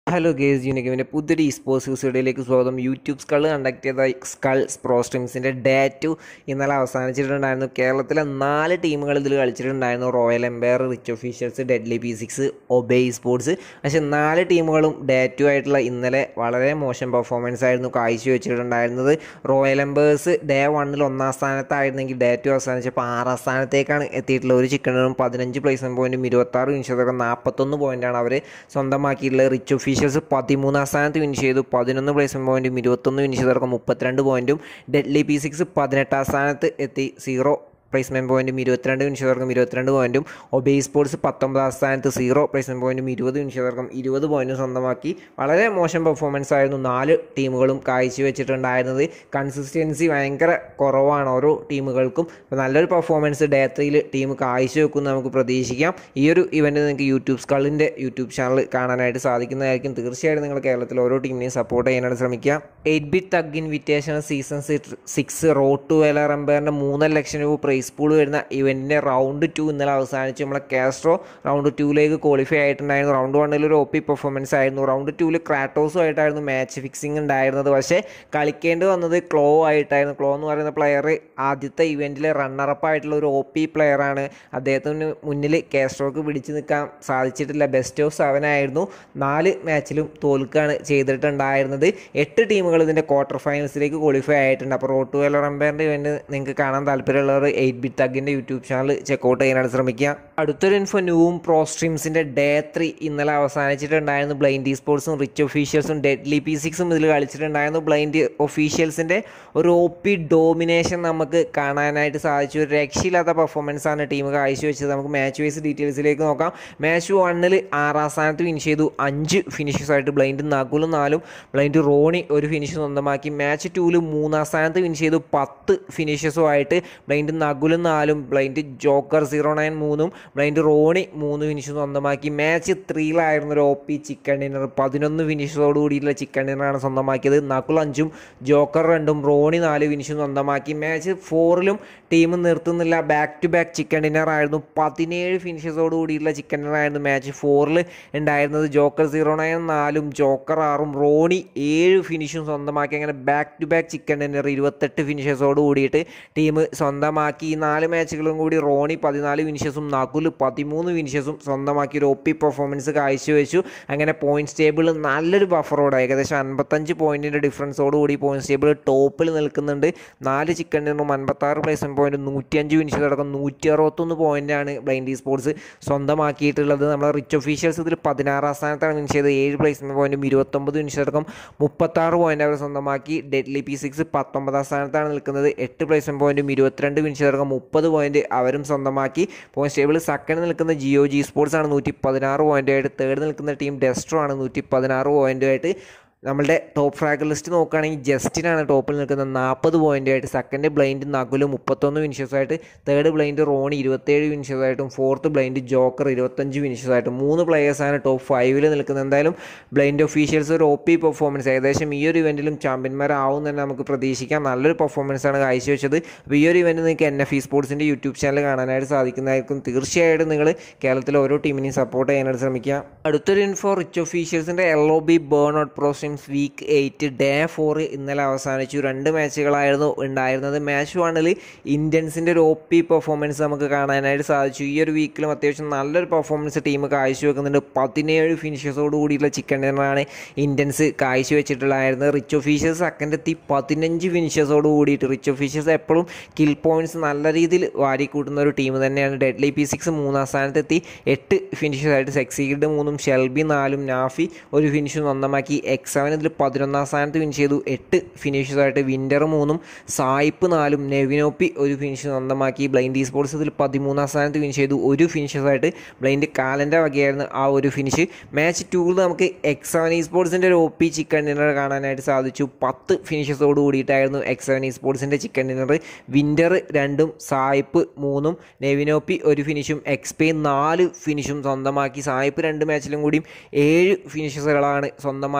hello guys യൂണിക്കിൻ്റെ പുതിയൊരു ഈ sports ന്യൂസുകളിലേക്ക് സ്വാഗതം യൂട്യൂബ് സ്കൾ കണ്ടക്ട് ചെയ്ത സ്കൾ പ്രോ സ്ട്രീംസിൻ്റെ ഡേ ടു ഇന്നലെ അവസാനിച്ചിട്ടുണ്ടായിരുന്നു കേരളത്തിലെ നാല് ടീമുകൾ ഇതിൽ കളിച്ചിട്ടുണ്ടായിരുന്നു royal empire rich officials deadly P six ഒബേ സ്പോർട്സ് പക്ഷേ നാല് ടീമുകളും ഡേ ടു ആയിട്ടുള്ള ഇന്നലെ വളരെ മോശം പെർഫോമൻസ് ആയിരുന്നു കാഴ്ചവെച്ചിട്ടുണ്ടായിരുന്നത് റോയൽ എംപേഴ്സ് ഡേ വണ്ണിൽ ഒന്നാം സ്ഥാനത്തായിരുന്നെങ്കിൽ ഡേ ടു അവസാനിച്ചപ്പോൾ ആറാം സ്ഥാനത്തേക്കാണ് എത്തിയിട്ടുള്ളത് ഒരു ചിക്കനും പതിനഞ്ച് പ്ലേസ്മെൻറ്റ് പോയിൻറ്റും ഇരുപത്താറ് വിനിഷതൊക്കെ നാൽപ്പത്തൊന്ന് പോയിൻ്റാണ് അവർ സ്വന്തമാക്കിയിട്ടുള്ളത് റിച്ച് ഒഫീഷ്യൽസ് പതിമൂന്നാം സ്ഥാനത്ത് വിൻ ചെയ്തു പതിനൊന്ന് പ്ലേസ്മെൻറ്റ് പോയിൻറ്റും ഇരുപത്തൊന്ന് വിൻ ചെയ്തവർക്ക് മുപ്പത്തിരണ്ട് പോയിൻറ്റും ഡെഡ്ലി പി സിക്സ് പതിനെട്ടാം സ്ഥാനത്ത് എത്തി സീറോ പ്ലേസ്മെൻറ്റ് പോയിൻറ്റും ഇരുപത്തിരണ്ട് വിനിഷതർക്കും ഇരുപത്തിരണ്ട് പോയിൻറ്റും ഒബേ സ്പോർട്സ് പത്തൊമ്പതാം സ്ഥാനത്ത് സീറോ പ്ലേസ്മെൻറ്റ് പോയിൻറ്റും ഇരുപത് വിനിഷതർക്കും ഇരുപത് പോയിൻറ്റും സ്വന്തമാക്കി വളരെ മോശം പെർഫോമൻസ് ആയിരുന്നു നാല് ടീമുകളും കാഴ്ചവെച്ചിട്ടുണ്ടായിരുന്നത് കൺസിസ്റ്റൻസി ഭയങ്കര കുറവാണ് ഓരോ ടീമുകൾക്കും അപ്പോൾ നല്ലൊരു പെർഫോമൻസ് ഡേ ത്രീയിൽ ടീം കാഴ്ചവെക്കും നമുക്ക് പ്രതീക്ഷിക്കാം ഈ ഒരു ഇവൻറ്റ് നിങ്ങൾക്ക് യൂട്യൂബ് സ്കളിൻ്റെ യൂട്യൂബ് ചാനൽ കാണാനായിട്ട് സാധിക്കുന്നതായിരിക്കും തീർച്ചയായിട്ടും നിങ്ങൾ കേരളത്തിൽ ഓരോ ടീമിനെയും സപ്പോർട്ട് ചെയ്യാനായിട്ട് ശ്രമിക്കുക eight bit thug invitation season six road to വെലർ എംപയറിൻ്റെ മൂന്നര ലക്ഷം രൂപ പ്രൈസ് പൂൾ വരുന്ന ഇവൻറ്റിൻ്റെ റൗണ്ട് ടു ഇന്നലെ അവസാനിച്ച് നമ്മളെ കാസ്ട്രോ റൗണ്ട് ടൂവിലേക്ക് ക്വാളിഫൈ ആയിട്ടുണ്ടായിരുന്നു റൗണ്ട് വണ്ണിൽ ഒരു ഒ പി പെർഫോമൻസ് ആയിരുന്നു റൗണ്ട് ടൂവിൽ ക്രാറ്റോസും ആയിട്ടായിരുന്നു മാച്ച് ഫിക്സിംഗ് ഉണ്ടായിരുന്നത് പക്ഷേ കളിക്കേണ്ടി വന്നത് ക്ലോ ആയിട്ടായിരുന്നു ക്ലോ എന്ന് പറയുന്ന പ്ലെയർ ആദ്യത്തെ ഇവൻറ്റിലെ റണ്ണറപ്പ് ആയിട്ടുള്ള ഒരു ഒ പി പ്ലെയറാണ് അദ്ദേഹത്തിന് മുന്നിൽ കാസ്ട്രോക്ക് പിടിച്ചു നിൽക്കാൻ സാധിച്ചിട്ടില്ല ബെസ്റ്റ് ഓഫ് സെവൻ ആയിരുന്നു നാല് മാച്ചിലും തോൽക്കുകയാണ് ചെയ്തിട്ടുണ്ടായിരുന്നത് എട്ട് ടീമുകൾ ഇതിൻ്റെ ക്വാർട്ടർ ഫൈനൽസിലേക്ക് ക്വാളിഫൈ ആയിട്ടുണ്ട് അപ്പോൾ റോട്ട് വെലർ എംപയറിൻ്റെ ഇവൻറ്റ് നിങ്ങൾക്ക് കാണാൻ താല്പര്യമുള്ളവർ എയ്റ്റ് ബിറ്റ് തഗിൻ്റെ യൂട്യൂബ് ചാനൽ ചെക്കൗട്ട് ചെയ്യാനായിട്ട് ശ്രമിക്കുക അടുത്തൊരു ഇൻഫോ ന്യൂവും പ്രോ സ്ട്രീംസിൻ്റെ ഡേ ത്രീ ഇന്നലെ അവസാനിച്ചിട്ടുണ്ടായിരുന്നു ബ്ലൈൻഡ് സ്പോർട്സും റിച്ച് ഒഫീഷ്യൽസും ഡെഡ്ലി പി സിക്സും ഇതിൽ കളിച്ചിട്ടുണ്ടായിരുന്നു ബ്ലൈൻഡ് ഒഫീഷ്യൽസിൻ്റെ ഒരു ഒ പി ഡോമിനേഷൻ നമുക്ക് കാണാനായിട്ട് സാധിച്ചു ഒരു രക്ഷയില്ലാത്ത പെർഫോമൻസ് ആണ് ടീം കാഴ്ചവെച്ചത് നമുക്ക് മാച്ച് വൈസ് ഡീറ്റെയിൽസിലേക്ക് നോക്കാം മാച്ച് വണ്ണിൽ ആറാം സ്ഥാനത്ത് ഫിനിഷ് ചെയ്തു അഞ്ച് ഫിനിഷസ് ആയിട്ട് ബ്ലൈൻഡ് നകുലും നാലും ബ്ലൈൻഡ് റോണി ഒരു ഫിനിഷ് സ്വന്തമാക്കി മാച്ച് ടൂവിൽ മൂന്നാം സ്ഥാനത്ത് ഫിനിഷ് ചെയ്തു പത്ത് ഫിനിഷസും ആയിട്ട് ബ്ലൈൻഡ് നകുലും നാലും ബ്ലൈൻഡ് ജോക്കർ സീറോ നയൻ മൂന്നും ബ്ലൈൻഡ് റോണി മൂന്ന് ഫിനിഷ് സ്വന്തമാക്കി മാച്ച് ത്രീയിലായിരുന്നു ഒരു ഒ പി ചിക്കൻ ഡിന്നർ പതിനൊന്ന് ഫിനിഷോട് കൂടിയിട്ടുള്ള ചിക്കൻ ഡിന്നറാണ് സ്വന്തമാക്കിയത് നകുൽ അഞ്ചും ജോക്കർ രണ്ടും റോണി നാല് ഫിനിഷും സ്വന്തമാക്കി മാച്ച് ഫോറിലും ടീം നിർത്തുന്നില്ല back to back chicken dinner ആയിരുന്നു പതിനേഴ് ഫിനിഷസോട് കൂടിയിട്ടുള്ള ചിക്കൻ ഡിന്നർ ആയിരുന്നു മാച്ച് ഫോറിൽ ഉണ്ടായിരുന്നത് ജോക്കർ സീറോ നയൻ നാലും ജോക്കർ ആറും റോണി ഏഴ് ഫിനിഷും സ്വന്തമാക്കി അങ്ങനെ back to back chicken dinner ഇരുപത്തെട്ട് ഫിനിഷസോട് കൂടിയിട്ട് ടീം സ്വന്തമാക്കി ഈ നാല് മാച്ചുകളും കൂടി റോണി പതിനാല് ഫിനിഷസും നകുൽ പതിമൂന്ന് ഫിനിഷസും സ്വന്തമാക്കി ഒരു ഒ പി പെർഫോമൻസ് കാഴ്ചവെച്ചു അങ്ങനെ പോയിന്റ്സ് ടേബിൾ നല്ലൊരു ബഫറോട് ഏകദേശം അൻപത്തഞ്ച് പോയിന്റിൻ്റെ ഡിഫറൻസോട് കൂടി പോയിന്റ്സ് ടേബിൾ ടോപ്പിൽ നിൽക്കുന്നുണ്ട് നാല് ചിക്കൻ ഡിന്നറും അൻപത്താറ് പ്ലേസ്മെൻറ്റ് പോയിന്റ് നൂറ്റിയഞ്ച് ഫിനിഷസ് അടക്കം നൂറ്റി അറുപത്തൊന്ന് പോയിന്റാണ് ബ്ലൈൻഡി സ്പോർട്സ് സ്വന്തമാക്കിയിട്ടുള്ളത് നമ്മൾ റിച്ച് ഒഫീഷ്യൽസ് ഇതിൽ പതിനാറാം സ്ഥാനത്താണ് ഫിനിഷ് ചെയ്തത് ഏഴ് പ്ലേസ്മെൻറ്റ് പോയിന്റും ഇരുപത്തൊമ്പത് ഫിനിഷസ് അടക്കം മുപ്പത്താറ് പോയിന്റ് അവർ സ്വന്തമാക്കി ഡെഡ്ലി പി സിക്സ് പത്തൊമ്പതാം സ്ഥാനത്താണ് നിൽക്കുന്നത് എട്ട് പ്ലേസ്മെൻറ്റ് പോയിന്റും ഇരുപത്തിരണ്ട് ഫിനിഷസ് അടക്കം മുപ്പത് പോയിന്റ് അവരും സ്വന്തമാക്കി പോയിന്റ് ടേബിൾ സെക്കൻഡ് നിൽക്കുന്ന ജിയോ ജി സ്പോർട്സ് ആണ് നൂറ്റി പതിനാറ് പോയിന്റായിട്ട് തേർഡ് നിൽക്കുന്ന ടീം ഡെസ്ട്രോ ആണ് നൂറ്റി പതിനാറ് പോയിന്റുമായിട്ട് നമ്മളുടെ ടോപ്പ് ഫ്രാഗർ ലിസ്റ്റ് നോക്കുകയാണെങ്കിൽ ജസ്റ്റിനാണ് ടോപ്പിൽ നിൽക്കുന്നത് നാൽപ്പത് പോയിൻ്റായിട്ട് സെക്കൻഡ് ബ്ലൈൻഡ് നകുല് മുപ്പത്തൊന്ന് വിനിഷസായിട്ട് തേർഡ് ബ്ലൈൻഡ് റോണി ഇരുപത്തേഴ് വിനിഷസായിട്ടും ഫോർത്ത് ബ്ലൈൻഡ് ജോക്കർ ഇരുപത്തഞ്ച് വിനിഷസായിട്ടും മൂന്ന് പ്ലേയേഴ്സാണ് ടോപ്പ് ഫൈവിൽ നിൽക്കുന്നത് എന്തായാലും ബ്ലൈൻഡ് ഒഫീഷ്യൽസ് ഒരു ഒ പി പെർഫോമൻസ് ഏകദേശം ഈ ഒരു ഇവൻറ്റിലും ചാമ്പ്യന്മാരാവും തന്നെ നമുക്ക് പ്രതീക്ഷിക്കാം നല്ലൊരു പെർഫോമൻസ് ആണ് കാഴ്ചവെച്ചത് അപ്പോൾ ഈ ഒരു ഇവൻറ്റ് നിങ്ങൾക്ക് എൻ എഫ് ഇ സ്പോർട്സിൻ്റെ യൂട്യൂബ് ചാനൽ കാണാനായിട്ട് സാധിക്കുന്നതായിരിക്കും തീർച്ചയായിട്ടും നിങ്ങൾ കേരളത്തിലെ ഓരോ ടീമിനെയും സപ്പോർട്ട് ചെയ്യാനായിട്ട് ശ്രമിക്കുക അടുത്തൊരു ഇൻഫോ റിച്ച് ഒഫീഷ്യൽസിൻ്റെ L O B burn out pros teams week eight day four ഇന്നലെ അവസാനിച്ചു രണ്ട് മാച്ചുകളായിരുന്നു ഉണ്ടായിരുന്നത് മാച്ച് വണ്ണിൽ ഇന്ത്യൻസിൻ്റെ ഒരു ഒ പി പെർഫോമൻസ് നമുക്ക് കാണാനായിട്ട് സാധിച്ചു ഈ ഒരു വീക്കിലും അത്യാവശ്യം നല്ലൊരു പെർഫോമൻസ് ടീം കാഴ്ചവെക്കുന്നുണ്ട് പതിനേഴ് ഫിനിഷസോട് കൂടിയുള്ള ചിക്കൻ ഡിന്നറാണ് ഇന്ത്യൻസ് കാഴ്ചവെച്ചിട്ടുള്ളായിരുന്നത് റിച്ച് ഒഫീഷ്യൽസ് സെക്കൻഡ് എത്തി പതിനഞ്ച് ഫിനിഷസോട് കൂടിയിട്ട് റിച്ച് ഒഫീഷ്യൽസ് എപ്പോഴും കിൽ പോയിൻറ്റ്സ് നല്ല രീതിയിൽ വാരിക്കൂട്ടുന്ന ഒരു ടീം തന്നെയാണ് ഡെഡ്ലി പി സിക്സ് മൂന്നാം സ്ഥാനത്തെത്തി എട്ട് ഫിനിഷസായിട്ട് സെക്സീഡ് മൂന്നും ഷെൽബി നാലും നാഫി ഒരു ഫിനിഷും സ്വന്തമാക്കി എക്സ് സെവൻ ഇതിൽ പതിനൊന്നാം സ്ഥാനത്ത് ഫിനിഷ് ചെയ്തു എട്ട് ഫിനിഷസായിട്ട് വിൻ്റർ മൂന്നും സായിപ്പ് നാലും നെവിനോപ്പി ഒരു ഫിനിഷ് സ്വന്തമാക്കി ബ്ലൈൻഡ് ഈ സ്പോർട്സ് ഇതിൽ പതിമൂന്നാം സ്ഥാനത്ത് ഫിനിഷ് ചെയ്തു ഒരു ഫിനിഷസായിട്ട് ബ്ലൈൻഡ് കാലൻ്റെ വകയായിരുന്നു ആ ഒരു ഫിനിഷ് മാച്ച് ടൂവിൽ നമുക്ക് എക്സ് സെവൻ ഈ സ്പോർട്സിൻ്റെ ഒരു ഒ പി ചിക്കൻ ഡിന്നർ കാണാനായിട്ട് സാധിച്ചു പത്ത് ഫിനിഷസോട് കൂടിയിട്ടായിരുന്നു എക്സ് സെവൻ ഈ സ്പോർട്സിൻ്റെ ചിക്കൻ ഡിന്നർ വിൻ്റർ രണ്ടും സായിപ്പ് മൂന്നും നെവിനോപ്പി ഒരു ഫിനിഷും എക്സ്പേ നാല് ഫിനിഷും സ്വന്തമാക്കി സായിപ്പ് രണ്ട് മാച്ചിലും കൂടിയും ഏഴ് ഫിനിഷസുകളാണ് സ്വന്തമാക്കിയിട്ടുള്ളത്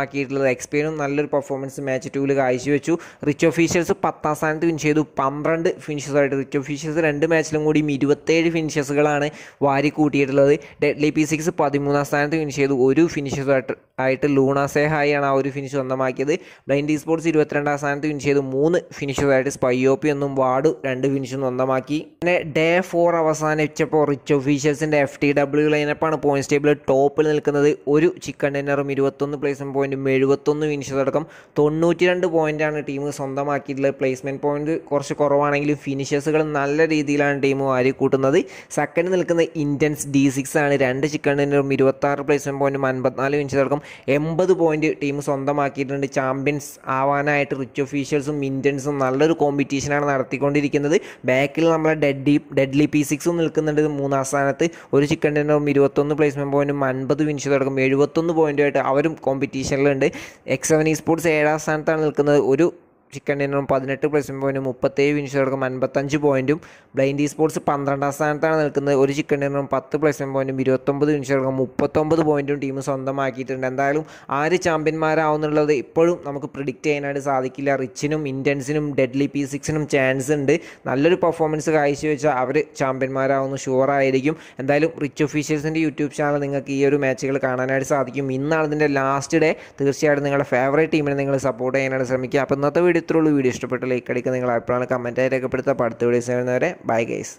എക്സ്പെയിനും നല്ലൊരു പെർഫോമൻസ് മാച്ച് ടൂവിൽ കാഴ്ചവെച്ചു റിച്ച് ഒഫീഷ്യൽസ് പത്താം സ്ഥാനത്ത് വിൻ ചെയ്തു പന്ത്രണ്ട് ഫിനിഷസായിട്ട് റിച്ച് ഒഫീഷ്യൽസ് രണ്ട് മാച്ചിലും കൂടി ഇരുപത്തേഴ് ഫിനിഷസുകളാണ് വാരി കൂട്ടിയിട്ടുള്ളത് ഡെഡ്ലി പി സിക്സ് പതിമൂന്നാം സ്ഥാനത്ത് വിൻ ചെയ്തു ഒരു ഫിനിഷസായിട്ട് ആയിട്ട് ലൂണ സേഹായാണ് ആ ഒരു ഫിനിഷ് സ്വന്തമാക്കിയത് ബ്ലൈൻഡ് സ്പോർട്സ് ഇരുപത്തിരണ്ടാം സ്ഥാനത്ത് വിൻ ചെയ്തു മൂന്ന് ഫിനിഷസായിട്ട് സ്പൈയോപ്പി എന്നും വാർഡ് രണ്ട് ഫിനിഷും സ്വന്തമാക്കി പിന്നെ ഡേ ഫോർ അവസാനിച്ചപ്പോൾ റിച്ച് ഒഫീഷ്യൽസിൻ്റെ എഫ് ടി ഡബ്ല്യു ലൈനപ്പാണ് പോയിന്റ്സ് ടേബിൾ ടോപ്പിൽ നിൽക്കുന്നത് ഒരു ചിക്കൻ ഡിന്നറും ഇരുപത്തൊന്ന് പ്ലേസ്മെൻറ്റ് പോയിന്റും എഴുപത്തൊന്ന് ഫിനിഷസ് അടക്കം തൊണ്ണൂറ്റി രണ്ട് പോയിൻ്റാണ് ടീം സ്വന്തമാക്കിയിട്ടുള്ളത് പ്ലേസ്മെൻറ്റ് പോയിന്റ് കുറച്ച് കുറവാണെങ്കിലും ഫിനിഷസുകൾ നല്ല രീതിയിലാണ് ടീം വാരി കൂട്ടുന്നത് സെക്കൻഡ് നിൽക്കുന്ന ഇന്ത്യൻസ് ഡി സിക്സ് ആണ് രണ്ട് ചിക്കൻ ഡിന്നറും ഇരുപത്താറ് പ്ലേസ്മെൻറ്റ് പോയിന്റും അൻപത്തിനാല് ഫിനിഷസ് അടക്കം എൺപത് പോയിന്റ് ടീം സ്വന്തമാക്കിയിട്ടുണ്ട് ചാമ്പ്യൻസ് ആവാനായിട്ട് റിച്ച് ഒഫീഷ്യൽസും ഇന്ത്യൻസും നല്ലൊരു കോമ്പറ്റീഷനാണ് നടത്തിക്കൊണ്ടിരിക്കുന്നത് ബാക്കിൽ നമ്മളെ ഡെഡ്ലി ഡെഡ്ലി പി സിക്സും നിൽക്കുന്നുണ്ട് മൂന്നാം സ്ഥാനത്ത് ഒരു ചിക്കൻ ഡിന്നറും ഇരുപത്തൊന്ന് പ്ലേസ്മെൻറ്റ് പോയിന്റും അൻപത് ഫിനിഷ് അടക്കം എഴുപത്തൊന്ന് പോയിന്റുമായിട്ട് അവരും കോമ്പറ്റീഷനിലുണ്ട് എക്സ് സെവൻ ഇ സ്പോർട്സ് ഏഴാം സ്ഥാനത്താണ് നിൽക്കുന്നത് ഒരു ചിക്കൻ ഡിന്നറും പതിനെട്ട് പ്ലേസ്മെൻറ്റ് പോയിന്റും മുപ്പത്തേഴ് ഫിനിഷ് അടക്കം അൻപത്തഞ്ച് പോയിന്റും ബ്ലൈൻഡ് ഈ സ്പോർട്സ് പന്ത്രണ്ടാം സ്ഥാനത്താണ് നിൽക്കുന്നത് ഒരു ചിക്കൻ ഡിന്നറും പത്ത് പ്ലേസ്മെൻറ്റ് പോയിന്റും ഇരുപത്തൊമ്പത് ഫിനിഷ് അടക്കം മുപ്പത്തൊമ്പത് പോയിന്റും ടീം സ്വന്തമാക്കിയിട്ടുണ്ട് എന്തായാലും ആര് ചാമ്പ്യന്മാരാവുന്നുള്ളത് ഇപ്പോഴും നമുക്ക് പ്രിഡിക്റ്റ് ചെയ്യാനായിട്ട് സാധിക്കില്ല റിച്ചിനും ഇന്ത്യൻസിനും ഡെഡ്ലി പി സിക്സിനും ചാൻസ് ഉണ്ട് നല്ലൊരു പെർഫോമൻസ് കാഴ്ചവെച്ചാൽ അവർ ചാമ്പ്യന്മാരാവുന്ന ഷുവർ ആയിരിക്കും എന്തായാലും റിച്ച് ഒഫീഷ്യൽസിൻ്റെ യൂട്യൂബ് ചാനൽ നിങ്ങൾക്ക് ഈ ഒരു മാച്ചുകൾ കാണാനായിട്ട് സാധിക്കും ഇന്നാണ് ഇതിൻ്റെ ലാസ്റ്റ് ഡേ തീർച്ചയായിട്ടും നിങ്ങളുടെ ഫേവറേറ്റ് ടീമിനെ നിങ്ങൾ സപ്പോർട്ട് ചെയ്യാനായിട്ട് ശ്രമിക്കുക അപ്പോൾ ഇന്നത്തെ വീഡിയോ ഇത്രയുള്ളൂ വീഡിയോ ഇഷ്ടപ്പെട്ട ലൈക്ക് അടിക്കുക നിങ്ങൾ അഭിപ്രായം കമൻറ്റായി രേഖപ്പെടുത്തുക അപ്പോൾ അടുത്ത വീഡിയോസ് വരുന്നവരെ ബൈ ഗൈസ്